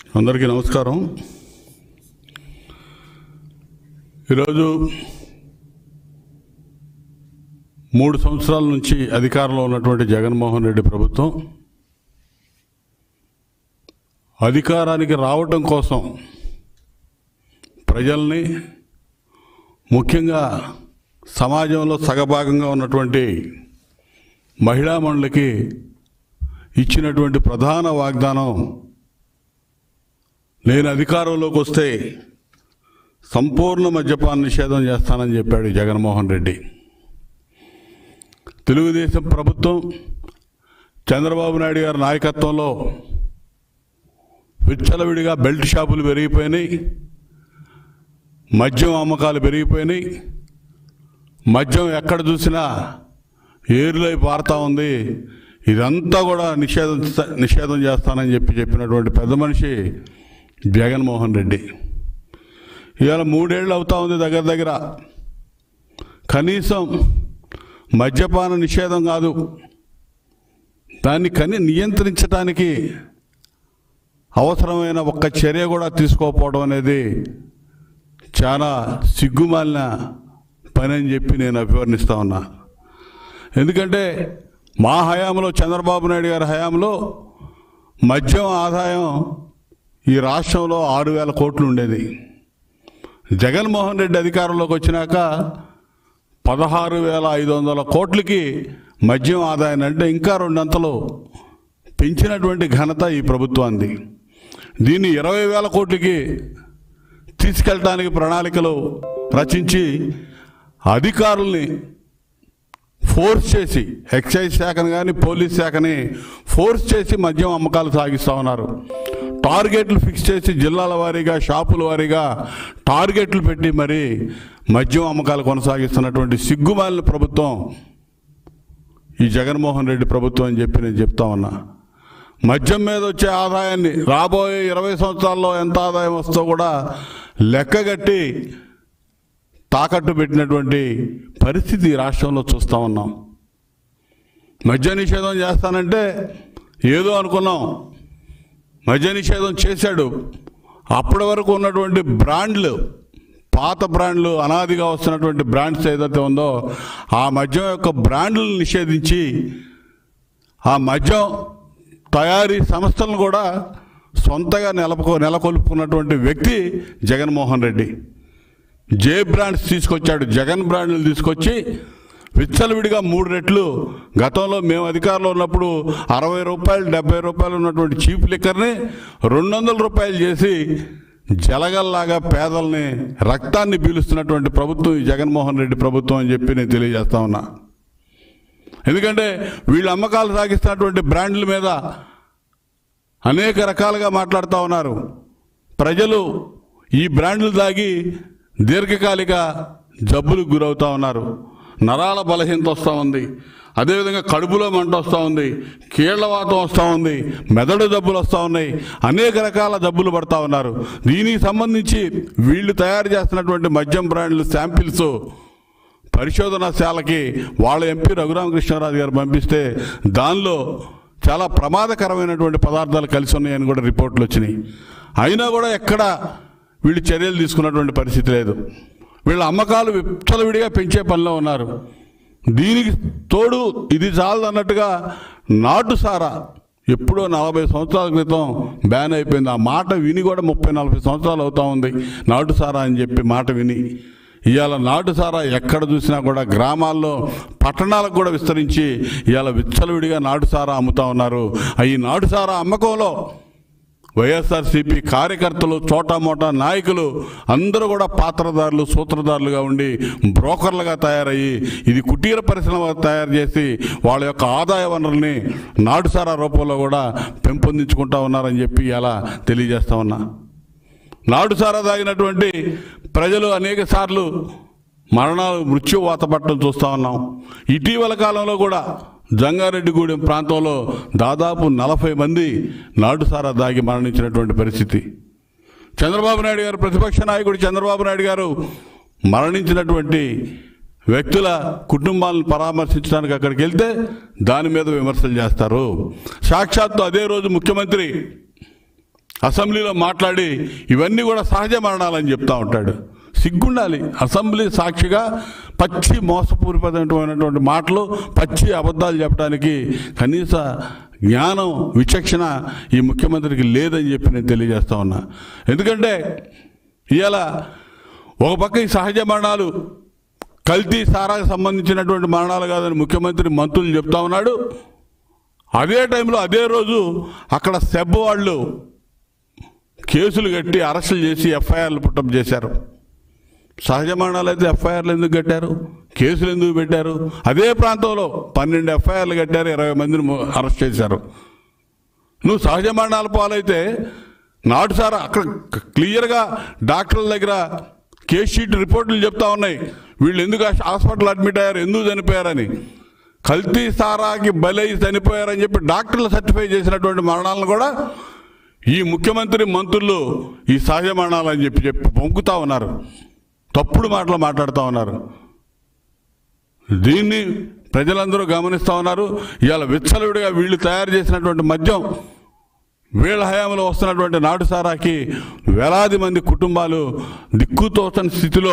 అందరికీ నమస్కారం ఈరోజు మూడు సంవత్సరాల నుంచి అధికారంలో ఉన్నటువంటి జగన్మోహన్ రెడ్డి ప్రభుత్వం అధికారానికి రావటం కోసం ప్రజల్ని ముఖ్యంగా సమాజంలో సగభాగంగా ఉన్నటువంటి మహిళా మండలికి ఇచ్చినటువంటి ప్రధాన వాగ్దానం నేను అధికారంలోకి వస్తే సంపూర్ణ మద్యపాన నిషేధం చేస్తానని చెప్పాడు జగన్మోహన్ రెడ్డి తెలుగుదేశం ప్రభుత్వం చంద్రబాబు నాయుడు గారి నాయకత్వంలో విచ్చలవిడిగా బెల్ట్ షాపులు పెరిగిపోయినాయి మద్యం అమ్మకాలు పెరిగిపోయినాయి మద్యం ఎక్కడ చూసినా ఏరులై పారుతా ఉంది ఇదంతా కూడా నిషేధం నిషేధం చేస్తానని చెప్పి చెప్పినటువంటి పెద్ద మనిషి జగన్మోహన్ రెడ్డి ఇవాళ మూడేళ్ళు అవుతా ఉంది దగ్గర దగ్గర కనీసం మద్యపాన నిషేధం కాదు దాన్ని కని నియంత్రించడానికి అవసరమైన ఒక్క చర్య కూడా తీసుకోకపోవడం అనేది చాలా సిగ్గుమాలిన పని అని చెప్పి నేను అభివర్ణిస్తా ఉన్నా ఎందుకంటే మా హయాంలో చంద్రబాబు నాయుడు గారి హయాంలో మద్యం ఆదాయం ఈ రాష్ట్రంలో ఆరు వేల కోట్లు ఉండేది జగన్మోహన్ రెడ్డి అధికారంలోకి వచ్చినాక పదహారు వేల ఐదు వందల కోట్లకి మద్యం ఆదాయం అంటే ఇంకా రెండంతలు పెంచినటువంటి ఘనత ఈ ప్రభుత్వాన్ని దీన్ని ఇరవై వేల కోట్లకి తీసుకెళ్ళటానికి ప్రణాళికలు రచించి అధికారుల్ని ఫోర్స్ చేసి ఎక్సైజ్ శాఖను కానీ పోలీస్ శాఖని ఫోర్స్ చేసి మద్యం అమ్మకాలు సాగిస్తూ ఉన్నారు టార్గెట్లు ఫిక్స్ చేసి జిల్లాల వారీగా షాపుల వారీగా టార్గెట్లు పెట్టి మరి మద్యం అమ్మకాలు కొనసాగిస్తున్నటువంటి సిగ్గుమాలిన ప్రభుత్వం ఈ జగన్మోహన్ రెడ్డి ప్రభుత్వం అని చెప్పి నేను చెప్తా ఉన్నా మద్యం మీద వచ్చే ఆదాయాన్ని రాబోయే ఇరవై సంవత్సరాల్లో ఎంత ఆదాయం వస్తుందో కూడా లెక్కగట్టి తాకట్టు పెట్టినటువంటి పరిస్థితి ఈ రాష్ట్రంలో చూస్తూ ఉన్నాం మద్య నిషేధం చేస్తానంటే ఏదో అనుకున్నాం మద్య నిషేధం చేశాడు అప్పటి వరకు ఉన్నటువంటి బ్రాండ్లు పాత బ్రాండ్లు అనాదిగా వస్తున్నటువంటి బ్రాండ్స్ ఏదైతే ఉందో ఆ మద్యం యొక్క బ్రాండ్లను నిషేధించి ఆ మద్యం తయారీ సంస్థలను కూడా సొంతగా నెలకొ నెలకొల్పుకున్నటువంటి వ్యక్తి జగన్మోహన్ రెడ్డి జే బ్రాండ్స్ తీసుకొచ్చాడు జగన్ బ్రాండ్లు తీసుకొచ్చి విచ్చలవిడిగా మూడు రెట్లు గతంలో మేము అధికారంలో ఉన్నప్పుడు అరవై రూపాయలు డెబ్బై రూపాయలు ఉన్నటువంటి చీప్ లిక్కర్ని రెండు వందల రూపాయలు చేసి జలగల్లాగా పేదల్ని రక్తాన్ని పీలుస్తున్నటువంటి ప్రభుత్వం ఈ జగన్మోహన్ రెడ్డి ప్రభుత్వం అని చెప్పి నేను తెలియజేస్తా ఉన్నా ఎందుకంటే వీళ్ళు అమ్మకాలు సాగిస్తున్నటువంటి బ్రాండ్ల మీద అనేక రకాలుగా మాట్లాడుతూ ఉన్నారు ప్రజలు ఈ బ్రాండ్లు దాగి దీర్ఘకాలిక జబ్బులకు గురవుతూ ఉన్నారు నరాల బలహీనత వస్తూ ఉంది అదేవిధంగా కడుపులో మంట వస్తూ ఉంది కీళ్లవాతం వస్తూ ఉంది మెదడు జబ్బులు వస్తూ ఉన్నాయి అనేక రకాల జబ్బులు పడతా ఉన్నారు దీనికి సంబంధించి వీళ్ళు తయారు చేస్తున్నటువంటి మద్యం బ్రాండ్లు శాంపిల్స్ పరిశోధనాశాలకి వాళ్ళ ఎంపీ రఘురామకృష్ణరాజు గారు పంపిస్తే దానిలో చాలా ప్రమాదకరమైనటువంటి పదార్థాలు కలిసి ఉన్నాయని కూడా రిపోర్ట్లు వచ్చినాయి అయినా కూడా ఎక్కడ వీళ్ళు చర్యలు తీసుకున్నటువంటి పరిస్థితి లేదు వీళ్ళ అమ్మకాలు విచ్చలవిడిగా పెంచే పనిలో ఉన్నారు దీనికి తోడు ఇది చాలదు అన్నట్టుగా నాటు సారా ఎప్పుడో నలభై సంవత్సరాల క్రితం బ్యాన్ అయిపోయింది ఆ మాట విని కూడా ముప్పై నలభై సంవత్సరాలు అవుతా ఉంది నాటు సారా అని చెప్పి మాట విని ఇవాళ నాటు సారా ఎక్కడ చూసినా కూడా గ్రామాల్లో పట్టణాలకు కూడా విస్తరించి ఇవాళ విచ్చలవిడిగా నాటు సారా అమ్ముతా ఉన్నారు ఈ నాటు సారా అమ్మకంలో వైఎస్ఆర్సీపీ కార్యకర్తలు చోటా మోటా నాయకులు అందరూ కూడా పాత్రదారులు సూత్రధారులుగా ఉండి బ్రోకర్లుగా తయారయ్యి ఇది కుటీర పరిశ్రమ తయారు చేసి వాళ్ళ యొక్క ఆదాయ వనరుల్ని నాటుసారా రూపంలో కూడా పెంపొందించుకుంటా ఉన్నారని చెప్పి అలా తెలియజేస్తా ఉన్నా నాటుసారా తాగినటువంటి ప్రజలు అనేక సార్లు మరణాలు మృత్యు వాత పట్టడం చూస్తూ ఉన్నాం ఇటీవల కాలంలో కూడా జంగారెడ్డిగూడెం ప్రాంతంలో దాదాపు నలభై మంది నాటుసారా దాగి మరణించినటువంటి పరిస్థితి చంద్రబాబు నాయుడు గారు ప్రతిపక్ష నాయకుడు చంద్రబాబు నాయుడు గారు మరణించినటువంటి వ్యక్తుల కుటుంబాలను పరామర్శించడానికి అక్కడికి వెళ్తే దాని మీద విమర్శలు చేస్తారు సాక్షాత్తు అదే రోజు ముఖ్యమంత్రి అసెంబ్లీలో మాట్లాడి ఇవన్నీ కూడా సహజ మరణాలని చెప్తా ఉంటాడు సిగ్గుండాలి అసెంబ్లీ సాక్షిగా పచ్చి మోసపూరితమైనటువంటి మాటలు పచ్చి అబద్ధాలు చెప్పడానికి కనీస జ్ఞానం విచక్షణ ఈ ముఖ్యమంత్రికి లేదని చెప్పి నేను తెలియజేస్తా ఉన్నా ఎందుకంటే ఇవాళ ఒక పక్క ఈ సహజ మరణాలు కల్తీ సారాకు సంబంధించినటువంటి మరణాలు కాదని ముఖ్యమంత్రి మంత్రులు చెప్తా ఉన్నాడు అదే టైంలో అదే రోజు అక్కడ సెబ్ వాళ్ళు కేసులు కట్టి అరెస్టులు చేసి ఎఫ్ఐఆర్లు పుట్టప్ చేశారు సహజ మరణాలు అయితే ఎఫ్ఐఆర్లు ఎందుకు కట్టారు కేసులు ఎందుకు పెట్టారు అదే ప్రాంతంలో పన్నెండు ఎఫ్ఐఆర్లు కట్టారు ఇరవై మందిని ము- అరెస్ట్ చేశారు నువ్వు సహజ మరణాల పాలైతే నాటు సార్ అక్కడ క్లియర్గా డాక్టర్ల దగ్గర కేస్ షీట్ రిపోర్టులు చెప్తా ఉన్నాయి వీళ్ళు ఎందుకు ఆ హాస్పిటల్ అడ్మిట్ అయ్యారు ఎందుకు చనిపోయారని కల్తీ సారాకి బలై చనిపోయారని చెప్పి డాక్టర్లు సర్టిఫై చేసినటువంటి మరణాలను కూడా ఈ ముఖ్యమంత్రి మంత్రులు ఈ సహజ మరణాలని చెప్పి చెప్పి పొంకుతా ఉన్నారు తప్పుడు మాటలు మాట్లాడుతూ ఉన్నారు దీన్ని ప్రజలందరూ గమనిస్తూ ఉన్నారు ఇవాళ విచ్చలవిడిగా వీళ్ళు తయారు చేసినటువంటి మద్యం వీళ్ళ హయాంలో వస్తున్నటువంటి నాటు సారాకి వేలాది మంది కుటుంబాలు దిక్కుతోచని స్థితిలో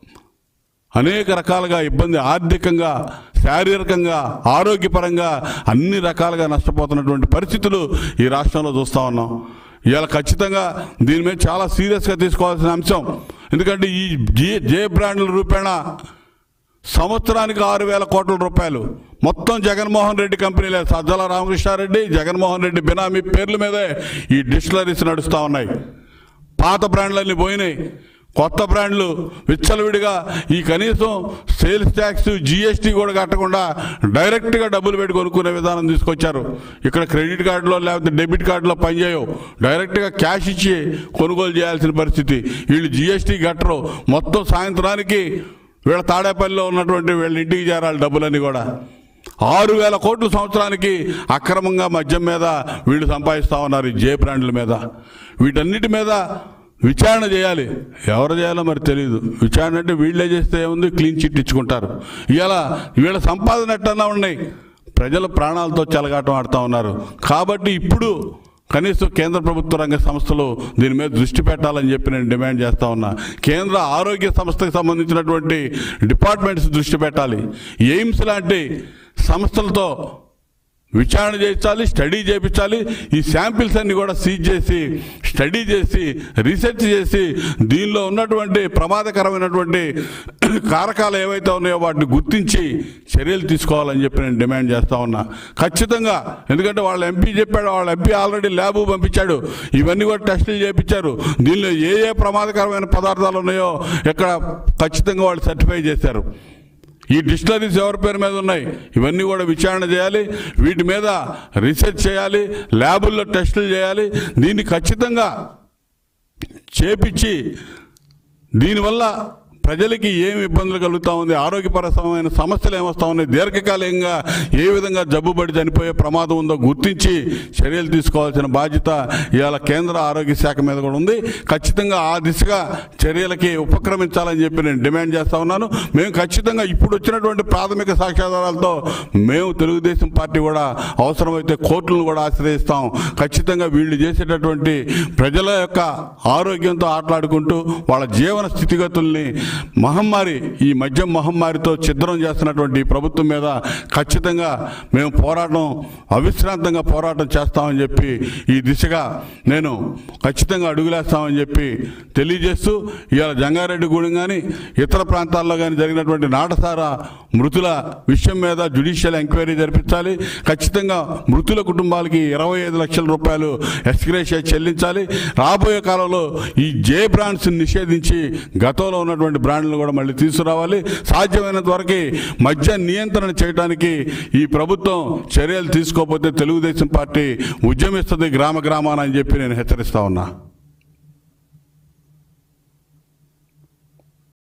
అనేక రకాలుగా ఇబ్బంది ఆర్థికంగా శారీరకంగా ఆరోగ్యపరంగా అన్ని రకాలుగా నష్టపోతున్నటువంటి పరిస్థితులు ఈ రాష్ట్రంలో చూస్తూ ఉన్నాం ఇవాళ ఖచ్చితంగా దీని మీద చాలా సీరియస్గా తీసుకోవాల్సిన అంశం ఎందుకంటే ఈ జే జే బ్రాండ్ల రూపేణా సంవత్సరానికి ఆరు వేల కోట్ల రూపాయలు మొత్తం జగన్మోహన్ రెడ్డి కంపెనీలే సజ్జల రామకృష్ణారెడ్డి జగన్మోహన్ రెడ్డి బినామీ పేర్ల మీదే ఈ డిస్టిలరీస్ నడుస్తూ ఉన్నాయి పాత బ్రాండ్లన్నీ పోయినాయి కొత్త బ్రాండ్లు విచ్చలవిడిగా ఈ కనీసం సేల్స్ ట్యాక్స్ జిఎస్టీ కూడా కట్టకుండా డైరెక్ట్గా డబ్బులు పెట్టి కొనుక్కునే విధానం తీసుకొచ్చారు ఇక్కడ క్రెడిట్ కార్డులో లేకపోతే డెబిట్ కార్డులో పనిచేయవు డైరెక్ట్గా క్యాష్ ఇచ్చి కొనుగోలు చేయాల్సిన పరిస్థితి వీళ్ళు జిఎస్టీ కట్టరు మొత్తం సాయంత్రానికి వీళ్ళ తాడేపల్లిలో ఉన్నటువంటి వీళ్ళ ఇంటికి చేరాలి డబ్బులన్నీ కూడా ఆరు వేల కోట్ల సంవత్సరానికి అక్రమంగా మద్యం మీద వీళ్ళు సంపాదిస్తూ ఉన్నారు ఈ జే బ్రాండ్ల మీద వీటన్నిటి మీద విచారణ చేయాలి ఎవరు చేయాలో మరి తెలియదు విచారణ అంటే వీళ్ళే చేస్తే ఏముంది క్లీన్ చిట్ ఇచ్చుకుంటారు ఇవాళ వీళ్ళ సంపాదన ఎట్టన్నా ఉన్నాయి ప్రజల ప్రాణాలతో చెలగాటం ఆడుతూ ఉన్నారు కాబట్టి ఇప్పుడు కనీసం కేంద్ర ప్రభుత్వ రంగ సంస్థలు దీని మీద దృష్టి పెట్టాలని చెప్పి నేను డిమాండ్ చేస్తా ఉన్నా కేంద్ర ఆరోగ్య సంస్థకు సంబంధించినటువంటి డిపార్ట్మెంట్స్ దృష్టి పెట్టాలి ఎయిమ్స్ లాంటి సంస్థలతో విచారణ చేయించాలి స్టడీ చేయించాలి ఈ శాంపిల్స్ అన్ని కూడా సీజ్ చేసి స్టడీ చేసి రీసెర్చ్ చేసి దీనిలో ఉన్నటువంటి ప్రమాదకరమైనటువంటి కారకాలు ఏవైతే ఉన్నాయో వాటిని గుర్తించి చర్యలు తీసుకోవాలని చెప్పి నేను డిమాండ్ చేస్తా ఉన్నా ఖచ్చితంగా ఎందుకంటే వాళ్ళ ఎంపీ చెప్పాడు వాళ్ళ ఎంపీ ఆల్రెడీ ల్యాబ్ పంపించాడు ఇవన్నీ కూడా టెస్టులు చేయించారు దీనిలో ఏ ఏ ప్రమాదకరమైన పదార్థాలు ఉన్నాయో ఇక్కడ ఖచ్చితంగా వాళ్ళు సర్టిఫై చేశారు ఈ డిస్టిలరీస్ ఎవరి పేరు మీద ఉన్నాయి ఇవన్నీ కూడా విచారణ చేయాలి వీటి మీద రీసెర్చ్ చేయాలి ల్యాబుల్లో టెస్టులు చేయాలి దీన్ని ఖచ్చితంగా చేపించి దీనివల్ల ప్రజలకి ఏమి ఇబ్బందులు కలుగుతూ ఉంది ఆరోగ్యపరమైన సమస్యలు ఏమొస్తా ఉన్నాయి దీర్ఘకాలికంగా ఏ విధంగా జబ్బుబడి చనిపోయే ప్రమాదం ఉందో గుర్తించి చర్యలు తీసుకోవాల్సిన బాధ్యత ఇవాళ కేంద్ర ఆరోగ్య శాఖ మీద కూడా ఉంది ఖచ్చితంగా ఆ దిశగా చర్యలకి ఉపక్రమించాలని చెప్పి నేను డిమాండ్ చేస్తా ఉన్నాను మేము ఖచ్చితంగా ఇప్పుడు వచ్చినటువంటి ప్రాథమిక సాక్ష్యాధారాలతో మేము తెలుగుదేశం పార్టీ కూడా అవసరమైతే కోర్టులను కూడా ఆశ్రయిస్తాం ఖచ్చితంగా వీళ్ళు చేసేటటువంటి ప్రజల యొక్క ఆరోగ్యంతో ఆటలాడుకుంటూ వాళ్ళ జీవన స్థితిగతుల్ని మహమ్మారి ఈ మద్యం మహమ్మారితో ఛిద్రం చేస్తున్నటువంటి ఈ ప్రభుత్వం మీద ఖచ్చితంగా మేము పోరాటం అవిశ్రాంతంగా పోరాటం చేస్తామని చెప్పి ఈ దిశగా నేను ఖచ్చితంగా అడుగులేస్తామని చెప్పి తెలియజేస్తూ ఇవాళ జంగారెడ్డిగూడెం కానీ ఇతర ప్రాంతాల్లో కానీ జరిగినటువంటి నాటసార మృతుల విషయం మీద జ్యుడిషియల్ ఎంక్వైరీ జరిపించాలి ఖచ్చితంగా మృతుల కుటుంబాలకి ఇరవై ఐదు లక్షల రూపాయలు ఎక్స్గ్రేషియా చెల్లించాలి రాబోయే కాలంలో ఈ జే బ్రాండ్స్ నిషేధించి గతంలో ఉన్నటువంటి బ్రాండ్లను కూడా మళ్ళీ తీసుకురావాలి సాధ్యమైనంత వరకు మద్య నియంత్రణ చేయడానికి ఈ ప్రభుత్వం చర్యలు తీసుకోకపోతే తెలుగుదేశం పార్టీ ఉద్యమిస్తుంది గ్రామ గ్రామాన అని చెప్పి నేను హెచ్చరిస్తా ఉన్నా